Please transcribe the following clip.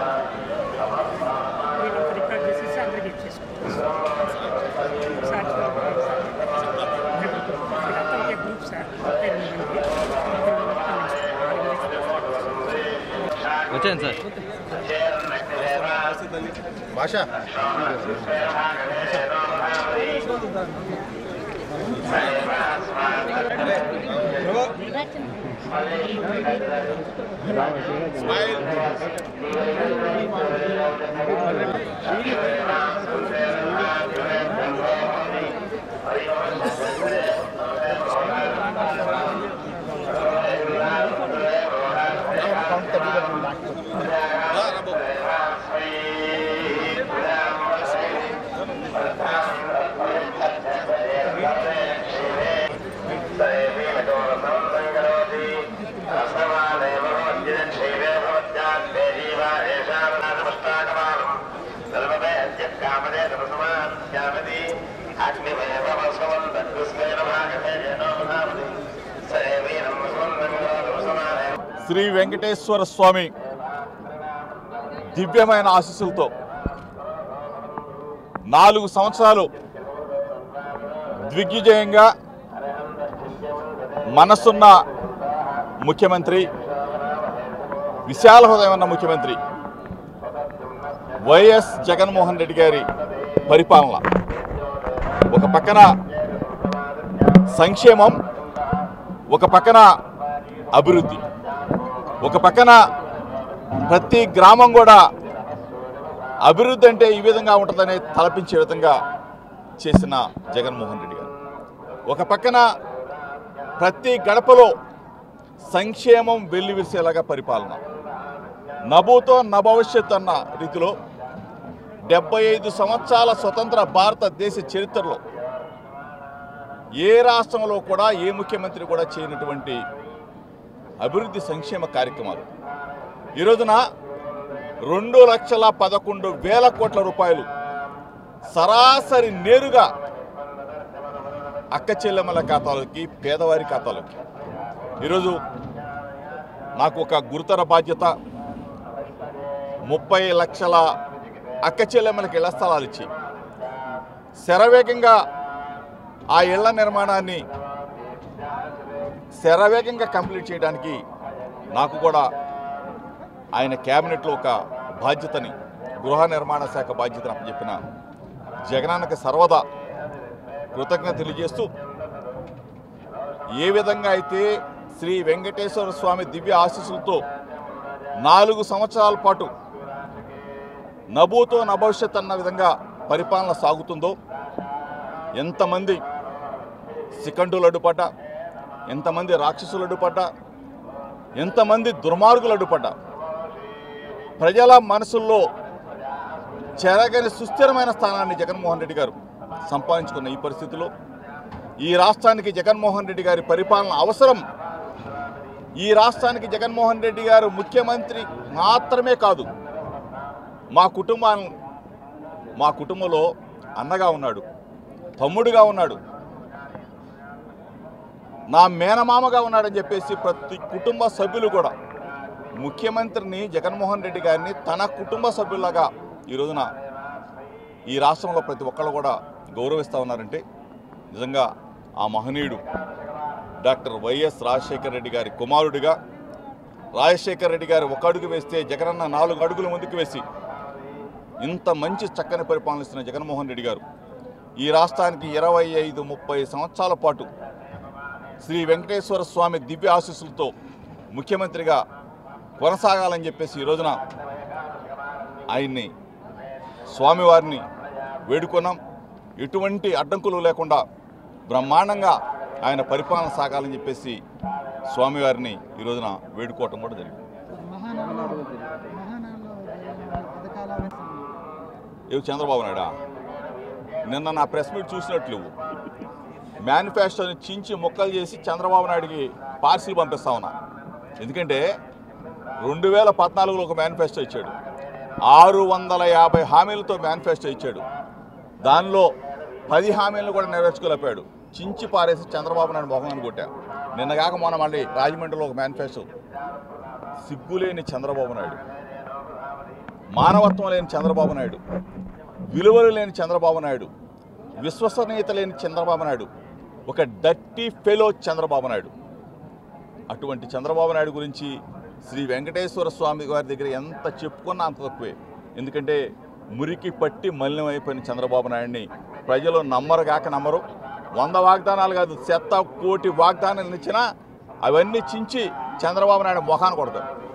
వీళ్ళంతా రికార్డ్ చేసేసి అందరికి ఇచ్చేసుకుంటాం సార్ వీళ్ళంతా ఒకే గ్రూప్ సార్ ముప్పై ఎనిమిది మంది వచ్చాను సార్ భాష శ్రీ వెంకటేశ్వర స్వామి దివ్యమైన ఆశీస్సులతో నాలుగు సంవత్సరాలు దిగ్విజయంగా మనసున్న ముఖ్యమంత్రి విశాల హృదయం ఉన్న ముఖ్యమంత్రి వైఎస్ జగన్మోహన్ రెడ్డి గారి పరిపాలన ఒక పక్కన సంక్షేమం ఒక పక్కన అభివృద్ధి ఒక పక్కన ప్రతి గ్రామం కూడా అభివృద్ధి అంటే ఈ విధంగా ఉంటుందని తలపించే విధంగా చేసిన జగన్మోహన్ రెడ్డి గారు ఒక పక్కన ప్రతి గడపలో సంక్షేమం వెల్లివిరిసేలాగా పరిపాలన నభూతో నభవిష్యత్ అన్న రీతిలో డెబ్బై ఐదు సంవత్సరాల స్వతంత్ర భారతదేశ చరిత్రలో ఏ రాష్ట్రంలో కూడా ఏ ముఖ్యమంత్రి కూడా చేయనటువంటి అభివృద్ధి సంక్షేమ కార్యక్రమాలు ఈ రోజున రెండు లక్షల పదకొండు వేల కోట్ల రూపాయలు సరాసరి నేరుగా అక్క చెల్లెమ్మల ఖాతాలోకి పేదవారి ఖాతాలోకి ఈరోజు నాకు ఒక గురుతర బాధ్యత ముప్పై లక్షల అక్క చెల్లెమ్మలకి ఇళ్ల స్థలాలు ఇచ్చి శరవేగంగా ఆ ఇళ్ల నిర్మాణాన్ని శరవేగంగా కంప్లీట్ చేయడానికి నాకు కూడా ఆయన క్యాబినెట్లో ఒక బాధ్యతని గృహ నిర్మాణ శాఖ బాధ్యతను అప్పచెప్పిన జగనాన్నకి సర్వదా కృతజ్ఞత తెలియజేస్తూ ఏ విధంగా అయితే శ్రీ వెంకటేశ్వర స్వామి దివ్య ఆశీస్సులతో నాలుగు సంవత్సరాల పాటు నభూతో నభవిష్యత్ అన్న విధంగా పరిపాలన సాగుతుందో ఎంతమంది శిఖండులు అడ్డుపడ్డ ఎంతమంది రాక్షసులు అడ్డుపడ్డ ఎంతమంది దుర్మార్గులు అడ్డుపడ్డ ప్రజల మనసుల్లో చెరగని సుస్థిరమైన స్థానాన్ని జగన్మోహన్ రెడ్డి గారు సంపాదించుకున్న ఈ పరిస్థితిలో ఈ రాష్ట్రానికి జగన్మోహన్ రెడ్డి గారి పరిపాలన అవసరం ఈ రాష్ట్రానికి జగన్మోహన్ రెడ్డి గారు ముఖ్యమంత్రి మాత్రమే కాదు మా కుటుంబాన్ని మా కుటుంబంలో అన్నగా ఉన్నాడు తమ్ముడుగా ఉన్నాడు నా మేనమామగా ఉన్నాడని చెప్పేసి ప్రతి కుటుంబ సభ్యులు కూడా ముఖ్యమంత్రిని జగన్మోహన్ రెడ్డి గారిని తన కుటుంబ సభ్యులాగా ఈ రోజున ఈ రాష్ట్రంలో ప్రతి ఒక్కళ్ళు కూడా గౌరవిస్తూ ఉన్నారంటే నిజంగా ఆ మహనీయుడు డాక్టర్ వైఎస్ రాజశేఖర రెడ్డి గారి కుమారుడిగా రాజశేఖర రెడ్డి గారు ఒక అడుగు వేస్తే జగనన్న నాలుగు అడుగులు ముందుకు వేసి ఇంత మంచి చక్కని పరిపాలన ఇస్తున్న జగన్మోహన్ రెడ్డి గారు ఈ రాష్ట్రానికి ఇరవై ఐదు ముప్పై సంవత్సరాల పాటు శ్రీ వెంకటేశ్వర స్వామి దివ్య ఆశీస్సులతో ముఖ్యమంత్రిగా కొనసాగాలని చెప్పేసి ఈ రోజున ఆయన్ని స్వామివారిని వేడుకున్నాం ఎటువంటి అడ్డంకులు లేకుండా బ్రహ్మాండంగా ఆయన పరిపాలన సాగాలని చెప్పేసి స్వామివారిని ఈ రోజున వేడుకోవటం కూడా జరిగింది ఏవి చంద్రబాబు నాయుడా నిన్న నా ప్రెస్ మీట్ చూసినట్లు మేనిఫెస్టోని చించి ముక్కలు చేసి చంద్రబాబు నాయుడికి పార్సిల్ పంపిస్తా ఉన్నా ఎందుకంటే రెండు వేల పద్నాలుగులో ఒక మేనిఫెస్టో ఇచ్చాడు ఆరు వందల యాభై హామీలతో మేనిఫెస్టో ఇచ్చాడు దానిలో పది హామీలను కూడా నెరవేర్చుకోలేపాడు చించి పారేసి చంద్రబాబు నాయుడు మొహం కొట్టా నిన్న కాక మొన్న మళ్ళీ రాజమండ్రిలో ఒక మేనిఫెస్టో సిగ్గులేని చంద్రబాబు నాయుడు మానవత్వం లేని చంద్రబాబు నాయుడు విలువలు లేని చంద్రబాబు నాయుడు విశ్వసనీయత లేని చంద్రబాబు నాయుడు ఒక డర్టీ ఫెలో చంద్రబాబు నాయుడు అటువంటి చంద్రబాబు నాయుడు గురించి శ్రీ వెంకటేశ్వర స్వామి గారి దగ్గర ఎంత చెప్పుకున్నా అంత తక్కువే ఎందుకంటే మురికి పట్టి మలినం అయిపోయిన చంద్రబాబు నాయుడిని ప్రజలు నమ్మరు కాక నమ్మరు వంద వాగ్దానాలు కాదు చెత్త కోటి వాగ్దానాలు ఇచ్చినా అవన్నీ చించి చంద్రబాబు నాయుడు మొఖాన్ని కొడతారు